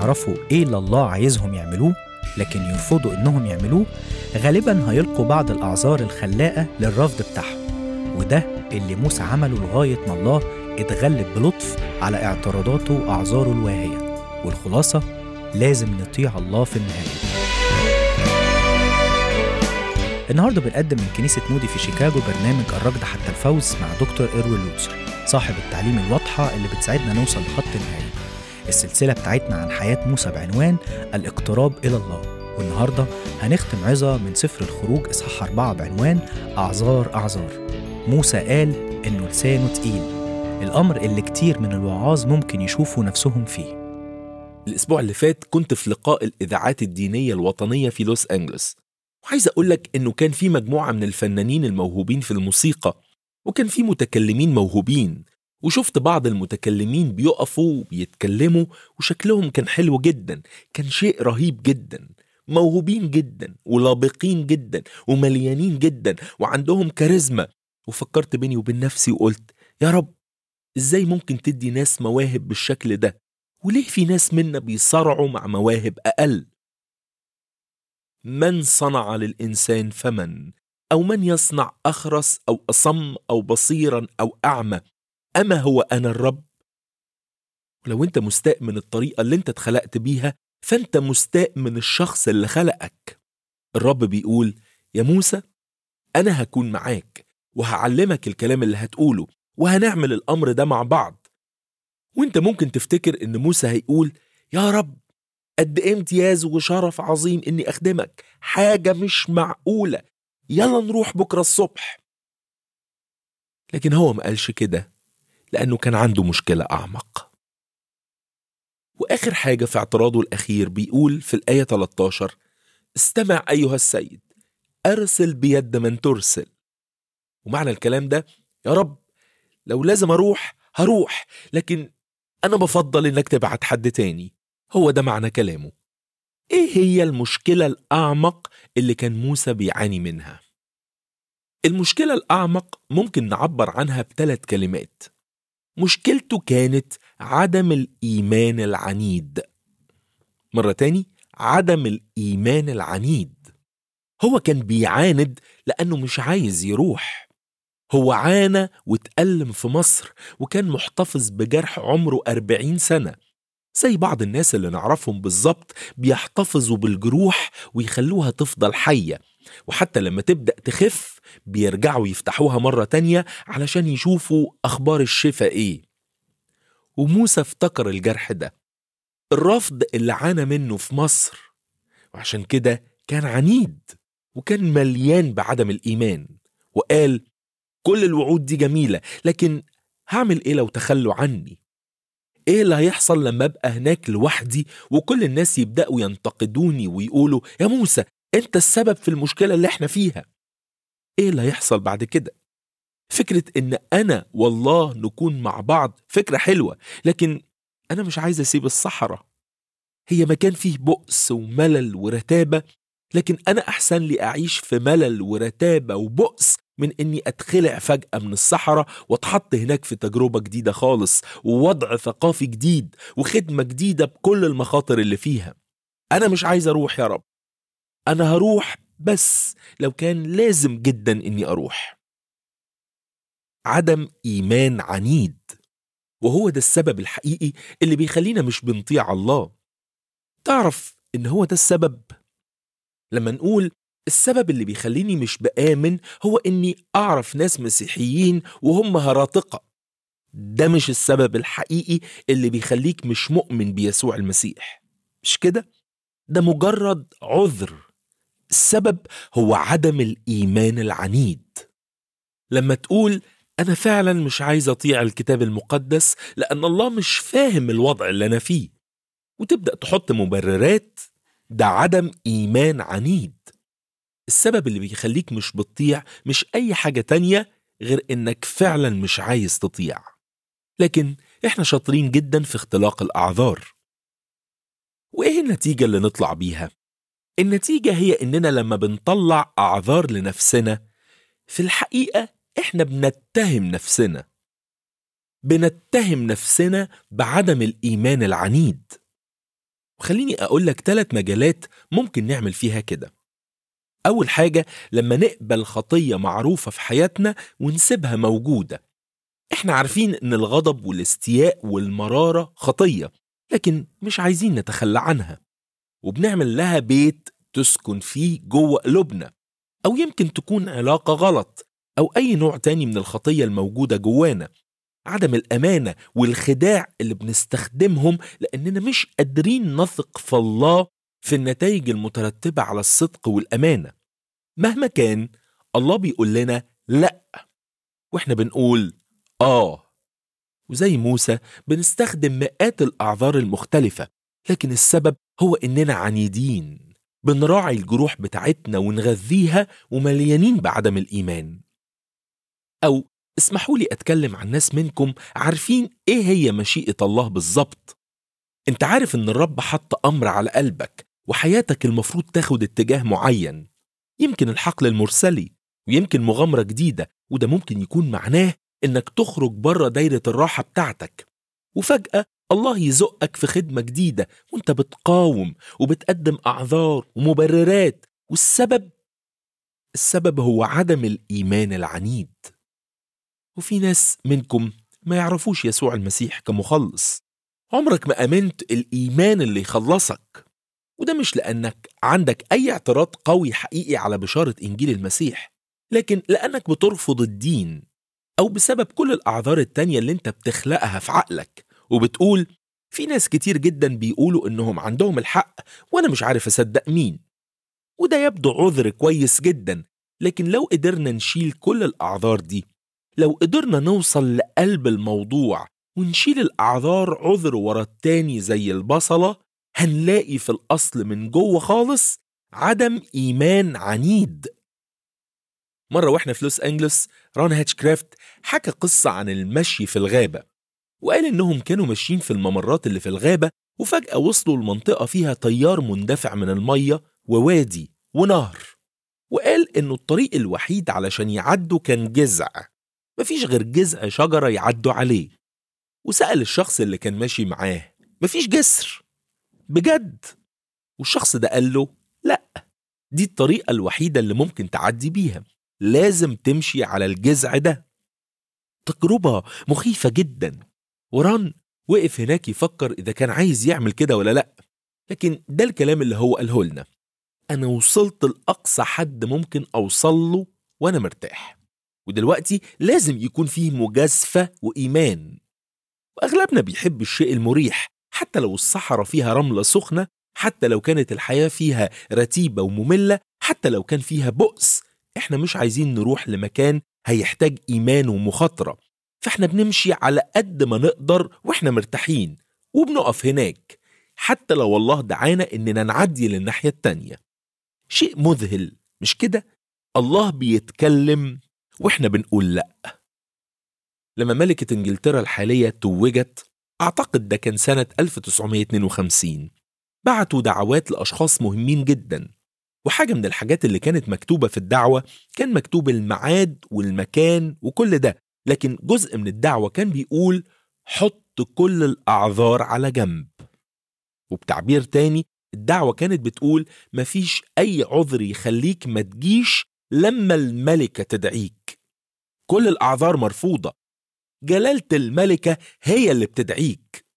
يعرفوا إيه اللي الله عايزهم يعملوه لكن يرفضوا إنهم يعملوه غالبا هيلقوا بعض الأعذار الخلاقة للرفض بتاعهم وده اللي موسى عمله لغاية ما الله اتغلب بلطف على اعتراضاته وأعذاره الواهية والخلاصة لازم نطيع الله في النهاية النهارده بنقدم من كنيسة مودي في شيكاغو برنامج الركض حتى الفوز مع دكتور إروين لوتسر صاحب التعليم الواضحة اللي بتساعدنا نوصل لخط النهاية السلسلة بتاعتنا عن حياة موسى بعنوان الاقتراب إلى الله والنهاردة هنختم عظة من سفر الخروج إصحاح أربعة بعنوان أعذار أعذار موسى قال إنه لسانه تقيل الأمر اللي كتير من الوعاظ ممكن يشوفوا نفسهم فيه الأسبوع اللي فات كنت في لقاء الإذاعات الدينية الوطنية في لوس أنجلوس وعايز أقول لك إنه كان في مجموعة من الفنانين الموهوبين في الموسيقى وكان في متكلمين موهوبين وشفت بعض المتكلمين بيقفوا وبيتكلموا وشكلهم كان حلو جدا كان شيء رهيب جدا موهوبين جدا ولابقين جدا ومليانين جدا وعندهم كاريزما وفكرت بيني وبين نفسي وقلت يا رب ازاي ممكن تدي ناس مواهب بالشكل ده وليه في ناس منا بيصارعوا مع مواهب أقل من صنع للإنسان فمن أو من يصنع أخرس أو أصم أو بصيرا أو أعمى أما هو أنا الرب ولو أنت مستاء من الطريقة اللي أنت اتخلقت بيها فأنت مستاء من الشخص اللي خلقك الرب بيقول يا موسى أنا هكون معاك وهعلمك الكلام اللي هتقوله وهنعمل الأمر ده مع بعض وانت ممكن تفتكر ان موسى هيقول يا رب قد ايه امتياز وشرف عظيم اني اخدمك حاجه مش معقوله يلا نروح بكره الصبح لكن هو ما قالش كده لانه كان عنده مشكله اعمق واخر حاجه في اعتراضه الاخير بيقول في الايه 13 استمع ايها السيد ارسل بيد من ترسل ومعنى الكلام ده يا رب لو لازم اروح هروح لكن أنا بفضل إنك تبعت حد تاني هو ده معنى كلامه إيه هي المشكلة الأعمق اللي كان موسى بيعاني منها؟ المشكلة الأعمق ممكن نعبر عنها بثلاث كلمات مشكلته كانت عدم الإيمان العنيد مرة تاني عدم الإيمان العنيد هو كان بيعاند لأنه مش عايز يروح هو عانى واتألم في مصر وكان محتفظ بجرح عمره أربعين سنة زي بعض الناس اللي نعرفهم بالظبط بيحتفظوا بالجروح ويخلوها تفضل حية وحتى لما تبدأ تخف بيرجعوا يفتحوها مرة تانية علشان يشوفوا أخبار الشفاء إيه وموسى افتكر الجرح ده الرفض اللي عانى منه في مصر وعشان كده كان عنيد وكان مليان بعدم الإيمان وقال كل الوعود دي جميلة لكن هعمل ايه لو تخلوا عني ايه اللي هيحصل لما ابقى هناك لوحدي وكل الناس يبدأوا ينتقدوني ويقولوا يا موسى انت السبب في المشكلة اللي احنا فيها ايه اللي هيحصل بعد كده فكرة ان انا والله نكون مع بعض فكرة حلوة لكن انا مش عايز اسيب الصحراء هي مكان فيه بؤس وملل ورتابة لكن انا احسن لي اعيش في ملل ورتابة وبؤس من اني اتخلع فجأة من الصحراء واتحط هناك في تجربة جديدة خالص ووضع ثقافي جديد وخدمة جديدة بكل المخاطر اللي فيها انا مش عايز اروح يا رب انا هروح بس لو كان لازم جدا اني اروح عدم ايمان عنيد وهو ده السبب الحقيقي اللي بيخلينا مش بنطيع الله تعرف ان هو ده السبب لما نقول السبب اللي بيخليني مش بآمن هو إني أعرف ناس مسيحيين وهم هراطقة ده مش السبب الحقيقي اللي بيخليك مش مؤمن بيسوع المسيح مش كده؟ ده مجرد عذر السبب هو عدم الإيمان العنيد لما تقول أنا فعلا مش عايز أطيع الكتاب المقدس لأن الله مش فاهم الوضع اللي أنا فيه وتبدأ تحط مبررات ده عدم إيمان عنيد السبب اللي بيخليك مش بتطيع مش أي حاجة تانية غير إنك فعلا مش عايز تطيع لكن إحنا شاطرين جدا في اختلاق الأعذار وإيه النتيجة اللي نطلع بيها؟ النتيجة هي إننا لما بنطلع أعذار لنفسنا في الحقيقة إحنا بنتهم نفسنا بنتهم نفسنا بعدم الإيمان العنيد وخليني أقول لك ثلاث مجالات ممكن نعمل فيها كده أول حاجة لما نقبل خطية معروفة في حياتنا ونسيبها موجودة احنا عارفين ان الغضب والاستياء والمرارة خطية لكن مش عايزين نتخلى عنها وبنعمل لها بيت تسكن فيه جوه قلوبنا أو يمكن تكون علاقة غلط أو أي نوع تاني من الخطية الموجودة جوانا عدم الأمانة والخداع اللي بنستخدمهم لأننا مش قادرين نثق في الله في النتائج المترتبة على الصدق والأمانة مهما كان الله بيقول لنا لأ وإحنا بنقول آه وزي موسى بنستخدم مئات الأعذار المختلفة لكن السبب هو إننا عنيدين بنراعي الجروح بتاعتنا ونغذيها ومليانين بعدم الإيمان أو اسمحوا لي أتكلم عن ناس منكم عارفين إيه هي مشيئة الله بالظبط أنت عارف إن الرب حط أمر على قلبك وحياتك المفروض تاخد اتجاه معين يمكن الحقل المرسلي ويمكن مغامرة جديدة وده ممكن يكون معناه إنك تخرج بره دايرة الراحة بتاعتك وفجأة الله يزقك في خدمة جديدة وانت بتقاوم وبتقدم أعذار ومبررات والسبب السبب هو عدم الإيمان العنيد وفي ناس منكم ما يعرفوش يسوع المسيح كمخلص عمرك ما أمنت الإيمان اللي يخلصك وده مش لأنك عندك أي اعتراض قوي حقيقي على بشارة إنجيل المسيح لكن لأنك بترفض الدين أو بسبب كل الأعذار التانية اللي انت بتخلقها في عقلك وبتقول في ناس كتير جدا بيقولوا إنهم عندهم الحق وأنا مش عارف أصدق مين وده يبدو عذر كويس جدا لكن لو قدرنا نشيل كل الأعذار دي لو قدرنا نوصل لقلب الموضوع ونشيل الأعذار عذر ورا التاني زي البصلة هنلاقي في الأصل من جوه خالص عدم إيمان عنيد مرة واحنا في لوس أنجلوس ران هاتشكرافت حكى قصة عن المشي في الغابة وقال إنهم كانوا ماشيين في الممرات اللي في الغابة وفجأة وصلوا لمنطقة فيها تيار مندفع من المية ووادي ونهر وقال إنه الطريق الوحيد علشان يعدوا كان جذع مفيش غير جذع شجرة يعدوا عليه وسأل الشخص اللي كان ماشي معاه مفيش جسر بجد والشخص ده قال له لا دي الطريقة الوحيدة اللي ممكن تعدي بيها لازم تمشي على الجذع ده تجربة مخيفة جدا وران وقف هناك يفكر إذا كان عايز يعمل كده ولا لأ لكن ده الكلام اللي هو قاله لنا أنا وصلت لأقصى حد ممكن أوصل له وأنا مرتاح ودلوقتي لازم يكون فيه مجازفة وإيمان وأغلبنا بيحب الشيء المريح حتى لو الصحراء فيها رملة سخنة حتى لو كانت الحياة فيها رتيبة ومملة حتى لو كان فيها بؤس احنا مش عايزين نروح لمكان هيحتاج إيمان ومخاطرة فاحنا بنمشي على قد ما نقدر واحنا مرتاحين وبنقف هناك حتى لو الله دعانا اننا نعدي للناحية التانية شيء مذهل مش كده الله بيتكلم واحنا بنقول لا لما ملكة انجلترا الحالية توجت اعتقد ده كان سنة 1952 بعتوا دعوات لأشخاص مهمين جدا وحاجة من الحاجات اللي كانت مكتوبة في الدعوة كان مكتوب الميعاد والمكان وكل ده لكن جزء من الدعوة كان بيقول حط كل الأعذار على جنب وبتعبير تاني الدعوة كانت بتقول مفيش أي عذر يخليك ما تجيش لما الملكة تدعيك كل الأعذار مرفوضة جلالة الملكة هي اللي بتدعيك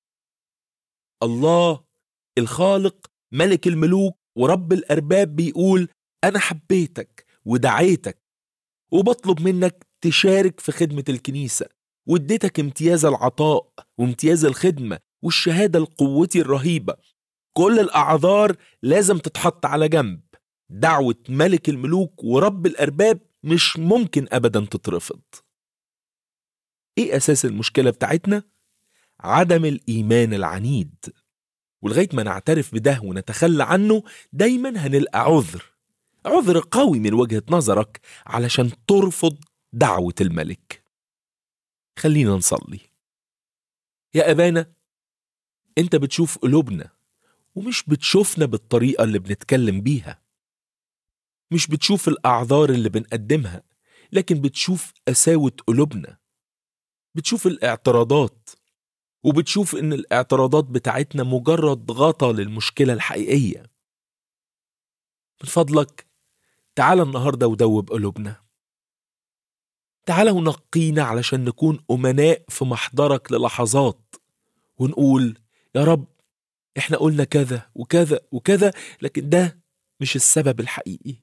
الله الخالق ملك الملوك ورب الأرباب بيقول أنا حبيتك ودعيتك وبطلب منك تشارك في خدمة الكنيسة واديتك امتياز العطاء وامتياز الخدمة والشهادة القوتي الرهيبة كل الأعذار لازم تتحط على جنب دعوة ملك الملوك ورب الأرباب مش ممكن أبدا تترفض إيه أساس المشكلة بتاعتنا؟ عدم الإيمان العنيد ولغاية ما نعترف بده ونتخلى عنه دايما هنلقى عذر عذر قوي من وجهة نظرك علشان ترفض دعوة الملك خلينا نصلي يا أبانا أنت بتشوف قلوبنا ومش بتشوفنا بالطريقة اللي بنتكلم بيها مش بتشوف الأعذار اللي بنقدمها لكن بتشوف قساوة قلوبنا بتشوف الاعتراضات وبتشوف إن الاعتراضات بتاعتنا مجرد غطا للمشكلة الحقيقية من فضلك تعال النهاردة ودوب قلوبنا تعال ونقينا علشان نكون أمناء في محضرك للحظات ونقول يا رب احنا قلنا كذا وكذا وكذا لكن ده مش السبب الحقيقي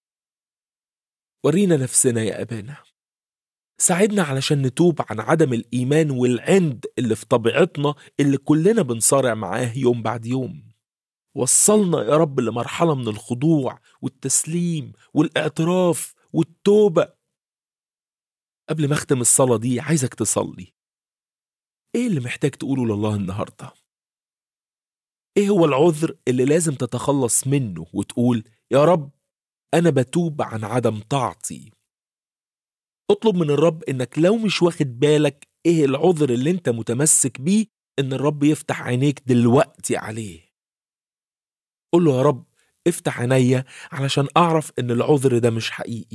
ورينا نفسنا يا أبانا ساعدنا علشان نتوب عن عدم الإيمان والعند اللي في طبيعتنا اللي كلنا بنصارع معاه يوم بعد يوم وصلنا يا رب لمرحلة من الخضوع والتسليم والاعتراف والتوبة قبل ما أختم الصلاة دي عايزك تصلي إيه اللي محتاج تقوله لله النهاردة؟ إيه هو العذر اللي لازم تتخلص منه وتقول يا رب أنا بتوب عن عدم طاعتي اطلب من الرب إنك لو مش واخد بالك إيه العذر اللي أنت متمسك بيه إن الرب يفتح عينيك دلوقتي عليه قول له يا رب افتح عينيا علشان أعرف إن العذر ده مش حقيقي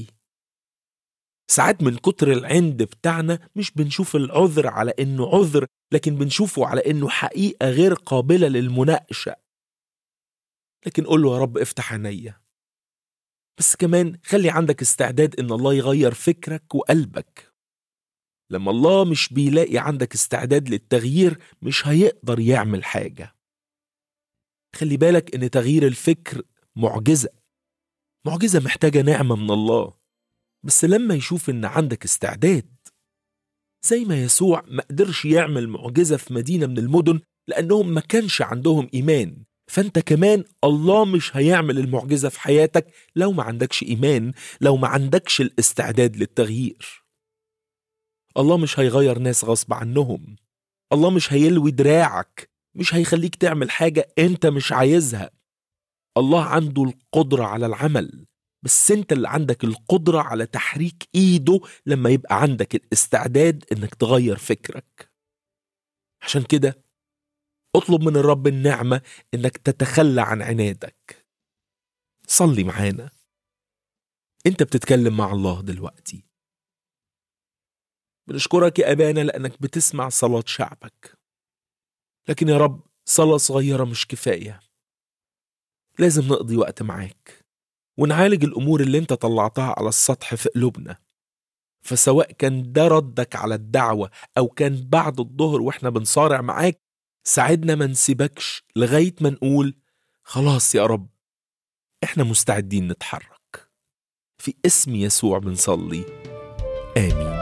ساعات من كتر العند بتاعنا مش بنشوف العذر على إنه عذر لكن بنشوفه على إنه حقيقة غير قابلة للمناقشة لكن قول له يا رب افتح عينيا بس كمان خلي عندك استعداد إن الله يغير فكرك وقلبك لما الله مش بيلاقي عندك استعداد للتغيير مش هيقدر يعمل حاجة خلي بالك إن تغيير الفكر معجزة معجزة محتاجة نعمة من الله بس لما يشوف إن عندك استعداد زي ما يسوع ما قدرش يعمل معجزة في مدينة من المدن لأنهم ما كانش عندهم إيمان فأنت كمان الله مش هيعمل المعجزة في حياتك لو ما عندكش إيمان لو ما عندكش الاستعداد للتغيير الله مش هيغير ناس غصب عنهم الله مش هيلوي دراعك مش هيخليك تعمل حاجة أنت مش عايزها الله عنده القدرة على العمل بس انت اللي عندك القدرة على تحريك ايده لما يبقى عندك الاستعداد انك تغير فكرك عشان كده اطلب من الرب النعمة انك تتخلى عن عنادك صلي معانا انت بتتكلم مع الله دلوقتي بنشكرك يا ابانا لانك بتسمع صلاة شعبك لكن يا رب صلاة صغيرة مش كفاية لازم نقضي وقت معاك ونعالج الأمور اللي أنت طلعتها على السطح في قلوبنا فسواء كان ده ردك على الدعوة أو كان بعد الظهر وإحنا بنصارع معاك ساعدنا ما نسيبكش لغاية ما نقول خلاص يا رب إحنا مستعدين نتحرك في اسم يسوع بنصلي آمين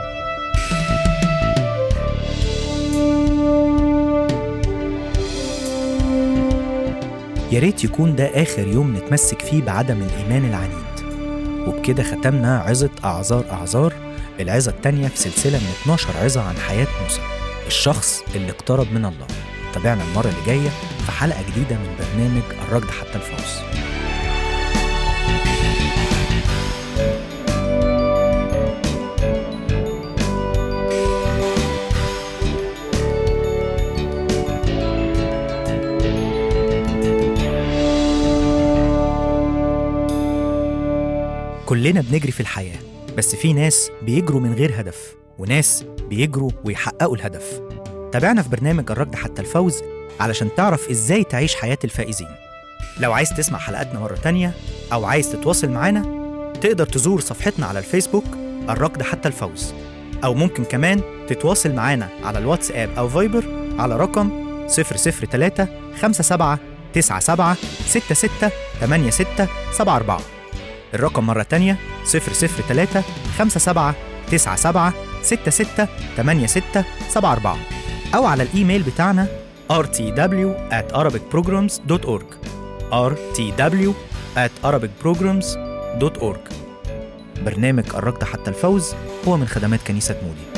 يا ريت يكون ده آخر يوم نتمسك فيه بعدم الإيمان العنيد وبكده ختمنا عظة أعذار أعذار العظة التانية في سلسلة من 12 عظة عن حياة موسى الشخص اللي اقترب من الله تابعنا المرة اللي جاية في حلقة جديدة من برنامج الركض حتى الفوز كلنا بنجري في الحياة بس في ناس بيجروا من غير هدف وناس بيجروا ويحققوا الهدف تابعنا في برنامج الركض حتى الفوز علشان تعرف ازاي تعيش حياة الفائزين لو عايز تسمع حلقاتنا مرة تانية أو عايز تتواصل معانا تقدر تزور صفحتنا على الفيسبوك الركض حتى الفوز أو ممكن كمان تتواصل معانا على الواتساب أو فايبر على رقم 003 57 97 66 86 74 الرقم مرة تانية 003 57 97 66 86 74 أو على الإيميل بتاعنا rtw at arabicprograms.org rtw at arabicprograms.org برنامج الركض حتى الفوز هو من خدمات كنيسة مودي